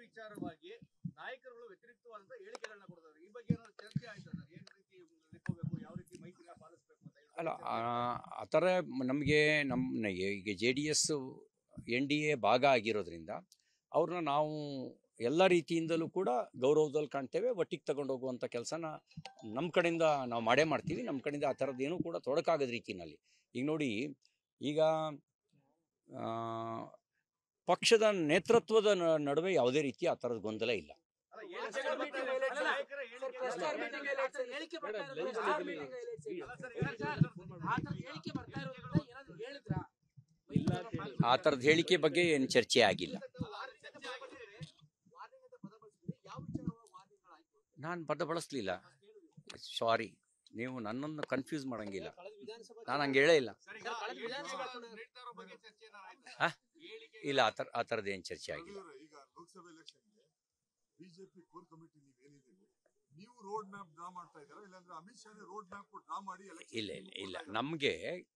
ವಿಚಾರವಾಗಿ ನಾಯಕರುಗಳು ವ್ಯತಿರಿಕ್ತವಾದಂತ ಹೇಳಿಕೆಗಳನ್ನ ಕೊಡ್ತಾರೆ ಈ ಬಗ್ಗೆ ಏನಾದ್ರು ಚರ್ಚೆ ಆಯ್ತಾ ಸರ್ ಏನ್ ರೀತಿ ನಿಂತ್ಕೋಬೇಕು ಯಾವ ರೀತಿ ಮೈತ್ರಿ ಪಾಲಿಸಬೇಕು ಅಂತ ಹೇಳಿ ಅಲ್ಲ ಆ- ಆ ಥರ ನಮಗೆ ನಮ್ಮ ಈಗ J D S N D A ಭಾಗ ಆಗಿರೋದ್ರಿಂದ ಅವ್ರನ್ನ ನಾವು ಎಲ್ಲ ರೀತಿಯಿಂದಲೂ ಕೂಡ ಗೌರವದಲ್ಲಿ ಕಾಣ್ತೇವೆ ಒಟ್ಟಿಗೆ ತಗೊಂಡು ಹೋಗುವಂಥ ಕೆಲಸನ ನಮ್ಮ ಕಡೆಯಿಂದ ನಾವು ಮಾಡೇ ಮಾಡ್ತೀವಿ ನಮ್ಮ ಕಡೆಯಿಂದ ಆ ಥರದ್ದೇನೂ ಕೂಡ ತೊಡಕಾಗದ ರೀತಿಯಲ್ಲಿ ಈಗ ನೋಡಿ ಈಗ ಆ, ಪಕ್ಷದ ನೇತೃತ್ವದ ನ- ನಡುವೆ ಯಾವುದೇ ರೀತಿಯ ಆ ಥರದ ಗೊಂದಲ ಇಲ್ಲ ಅಲ್ಲ, ಹೇಳಿಕೆಗಳ ಬಗ್ಗೆ ನಾಯಕರ ಹೇಳಿಕೆ- ಸ್ಟಾರ್ ಮೀಟಿಂಗ್ ಎಲೆಕ್ಷನ್ ಹೇಳಿಕೆ ಬರ್ತಾ ಇರೋದು ಸ್ಟಾರ್ ಮೀಟಿಂಗ್ ಎಲೆಕ್ಷನ್ ಅಲ್ಲ ಸರ್, ಸರ್, ಸರ್, ಆ ಥರದ ಹೇಳಿಕೆ ಬರ್ತಾ ಇರೋದ್ರಿಂದ ಏನಾದ್ರು ಹೇಳಿದ್ರಾ ಆ ಥರದ ಹೇಳಿಕೆ ಬಗ್ಗೆ ಏನು ಚರ್ಚೆ ಆಗಿಲ್ಲ ನಾನು ಪದ ಬಳಸಲಿಲ್ಲ ಸಾರಿ ನೀವು ನನ್ನನ್ನು ಕನ್ಫ್ಯೂಸ್ ಮಾಡಂಗಿಲ್ಲ ಕಳೆದ ವಿಧಾನಸಭಾ ನಾನು ಹಂಗೆ ಹೇಳೇ ಇಲ್ಲ ಸರ್, ಈಗ ಸರ್, ಕಳೆದ ಹೇಳಿಕೆಗಳು ವಿಧಾನಸಭಾ ನೀಡ್ತಾ ಇರೋ ಬಗ್ಗೆ ಚರ್ಚೆ ಏನಾದ್ರು ಆಯ್ತಾ? ಹಾ? ಹೇಳಿಕೆ- ಇಲ್ಲ ಆ ಥರ ಆ ಥರದ್ದು ಏನು ಚರ್ಚೆ ಆಗಿಲ್ಲ ರಘುವೀರ, ಈಗ ಲೋಕಸಭೆ ಎಲೆಕ್ಷನ್ಗೆ ಬಿಜೆಪಿ ಕೋರ್ ಕಮಿಟಿ ನೀವು ಏನಿದ್ದೀರಿ ನೀವು ರೋಡ್ ಮ್ಯಾಪ್ ಡ್ರಾ ಮಾಡ್ತಾ ಇದ್ದೀರಾ ಇಲ್ಲಾಂದ್ರೆ ಅಮಿತ್ ಶಾನೇ ರೋಡ್ ಮ್ಯಾಪ್ ಡ್ರಾ ಮಾಡಿ election ಇಲ್ಲ ನಿಮ್ಗೆ ಇಲ್ಲ ಇಲ್ಲ ಕೊಡ್ತಾ ಇದ್ದಾರಾ? ನಮಗೆ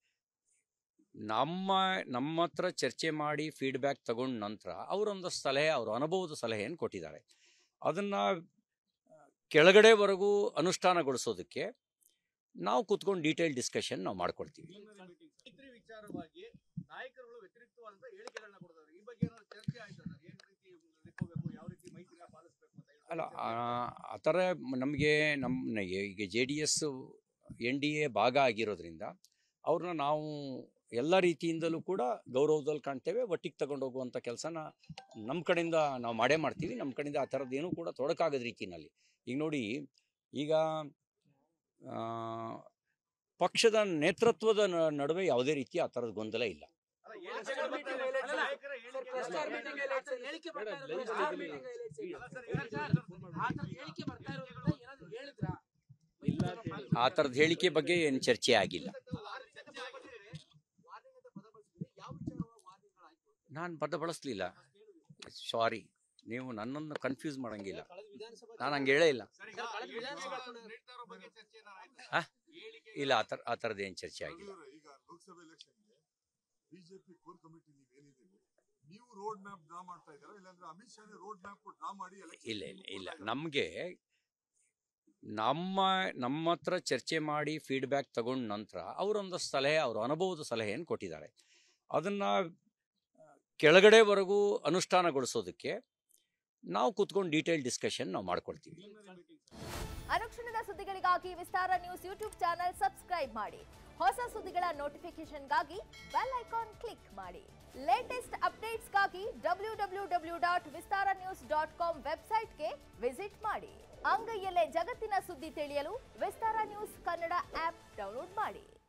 ನಮ್ಮ ನಮ್ಮ ಹತ್ರ ಚರ್ಚೆ ಮಾಡಿ ಫೀಡ್ಬ್ಯಾಕ್ ತಗೊಂಡ ನಂತರ ಅವರೊಂದು ಸಲಹೆ ಅವರ ಅನುಭವದ ಸಲಹೆಯನ್ನು ಕೊಟ್ಟಿದ್ದಾರೆ ಅದನ್ನು ಕೆಳಗಡೆವರೆಗೂ ಅನುಷ್ಠಾನಗೊಳಿಸೋದಕ್ಕೆ ನಾವು ಕೂತ್ಕೊಂಡು ಡೀಟೇಲ್ ಡಿಸ್ಕಷನ್ ನಾವು ಮಾಡ್ಕೊಳ್ತೀವಿ ಮೈತ್ರಿ ವಿಚಾರವಾಗಿ ನಾಯಕರುಗಳು ವ್ಯತಿರಿಕ್ತವಾದಂತ ಹೇಳಿಕೆಗಳನ್ನ ಕೊಡ್ತಾರೆ ಈ ಬಗ್ಗೆ ಏನಾದ್ರು ಚರ್ಚೆ ಆಯ್ತಾ ಸರ್ ಏನ್ ರೀತಿ ನಿಂತ್ಕೋಬೇಕು ಯಾವ ರೀತಿ ಮೈತ್ರಿ ಪಾಲಿಸಬೇಕು ಅಂತ ಹೇಳಿ ಅಲ್ಲ ಆ- ಆ ಥರ ನಮಗೆ ನಮ್ಮ ಈಗ J D S N D A ಭಾಗ ಆಗಿರೋದ್ರಿಂದ ಅವ್ರನ್ನ ನಾವು ಎಲ್ಲ ರೀತಿಯಿಂದಲೂ ಕೂಡ ಗೌರವದಲ್ಲಿ ಕಾಣ್ತೇವೆ ಒಟ್ಟಿಗೆ ತಗೊಂಡು ಹೋಗುವಂಥ ಕೆಲಸನ ನಮ್ಮ ಕಡೆಯಿಂದ ನಾವು ಮಾಡೇ ಮಾಡ್ತೀವಿ ನಮ್ಮ ಕಡೆಯಿಂದ ಆ ಥರದ್ದೇನೂ ಕೂಡ ತೊಡಕಾಗದ ರೀತಿಯಲ್ಲಿ ಈಗ ನೋಡಿ ಈಗ ಆ, ಪಕ್ಷದ ನೇತೃತ್ವದ ನ- ನಡುವೆ ಯಾವುದೇ ರೀತಿಯ ಆ ಥರದ ಗೊಂದಲ ಇಲ್ಲ ಅಲ್ಲ, ಹೇಳಿಕೆಗಳ ಬಗ್ಗೆ ನಾಯಕರ ಹೇಳಿಕೆ- ಸ್ಟಾರ್ ಮೀಟಿಂಗ್ ಎಲೆಕ್ಷನ್ ಹೇಳಿಕೆ ಬರ್ತಾ ಇರೋದು ಸ್ಟಾರ್ ಮೀಟಿಂಗ್ ಎಲೆಕ್ಷನ್ ಅಲ್ಲ ಸರ್, ಸರ್, ಸರ್, ಆ ಥರದ ಹೇಳಿಕೆ ಬರ್ತಾ ಇರೋದ್ರಿಂದ ಏನಾದ್ರು ಹೇಳಿದ್ರಾ ಆ ಥರದ ಹೇಳಿಕೆ ಬಗ್ಗೆ ಏನು ಚರ್ಚೆ ಆಗಿಲ್ಲ ನಾನು ಪದ ಬಳಸಲಿಲ್ಲ ಸಾರಿ ನೀವು ನನ್ನನ್ನು ಕನ್ಫ್ಯೂಸ್ ಮಾಡಂಗಿಲ್ಲ ಕಳೆದ ವಿಧಾನಸಭಾ ನಾನು ಹಂಗೆ ಹೇಳೇ ಇಲ್ಲ ಸರ್, ಈಗ ಸರ್, ಕಳೆದ ಹೇಳಿಕೆಗಳು ವಿಧಾನಸಭಾ ನೀಡ್ತಾ ಇರೋ ಬಗ್ಗೆ ಚರ್ಚೆ ಏನಾದ್ರು ಆಯ್ತಾ? ಹಾ? ಹೇಳಿಕೆ- ಇಲ್ಲ ಆ ಥರ ಆ ಥರದ್ದು ಏನು ಚರ್ಚೆ ಆಗಿಲ್ಲ ರಘುವೀರ, ಈಗ ಲೋಕಸಭೆ ಎಲೆಕ್ಷನ್ಗೆ ಬಿಜೆಪಿ ಕೋರ್ ಕಮಿಟಿ ನೀವು ಏನಿದ್ದೀರಿ ನೀವು ರೋಡ್ ಮ್ಯಾಪ್ ಡ್ರಾ ಮಾಡ್ತಾ ಇದ್ದೀರಾ ಇಲ್ಲಾಂದ್ರೆ ಅಮಿತ್ ಶಾನೇ ರೋಡ್ ಮ್ಯಾಪ್ ಡ್ರಾ ಮಾಡಿ election ಇಲ್ಲ ಇಲ್ಲ ನಿಮ್ಗೆ ಇಲ್ಲ ಕೊಡ್ತಾ ಇದ್ದಾರಾ? ನಮಗೆ ನಮ್ಮ ನಮ್ಮ ಹತ್ರ ಚರ್ಚೆ ಮಾಡಿ ಫೀಡ್ಬ್ಯಾಕ್ ತಗೊಂಡ ನಂತರ ಅವರೊಂದು ಸಲಹೆ ಅವರ ಅನುಭವದ ಸಲಹೆಯನ್ನು ಕೊಟ್ಟಿದ್ದಾರೆ ಅದನ್ನು ಕೆಳಗಡೆವರೆಗೂ ಅನುಷ್ಠಾನಗೊಳಿಸೋದಕ್ಕೆ ನಾವು ಕೂತ್ಕೊಂಡು ಡೀಟೇಲ್ ಡಿಸ್ಕಷನ್ ನಾವು ಮಾಡ್ಕೊಳ್ತೀವಿ ಅನುಕ್ಷಣದ ಸುದ್ದಿಗಳಿಗಾಗಿ Vistara news YouTube channel subscribe ಮಾಡಿ ಹೊಸ ಸುದ್ದಿಗಳ ನೋಟಿಫಿಕೇಶನ್ಗಾಗಿ ಬೆಲ್ ಐಕಾನ್ ಕ್ಲಿಕ್ ಮಾಡಿ ಲೇಟೆಸ್ಟ್ ಅಪ್ಡೇಟ್ಸ್ಗಾಗಿ W W W dot Vistara news dot com ವೆಬ್ಸೈಟ್ಗೆ ವಿಸಿಟ್ ಮಾಡಿ ಅಂಗೈಯಲ್ಲೇ ಜಗತ್ತಿನ ಸುದ್ದಿ ತಿಳಿಯಲು Vistara news Kannada app download ಮಾಡಿ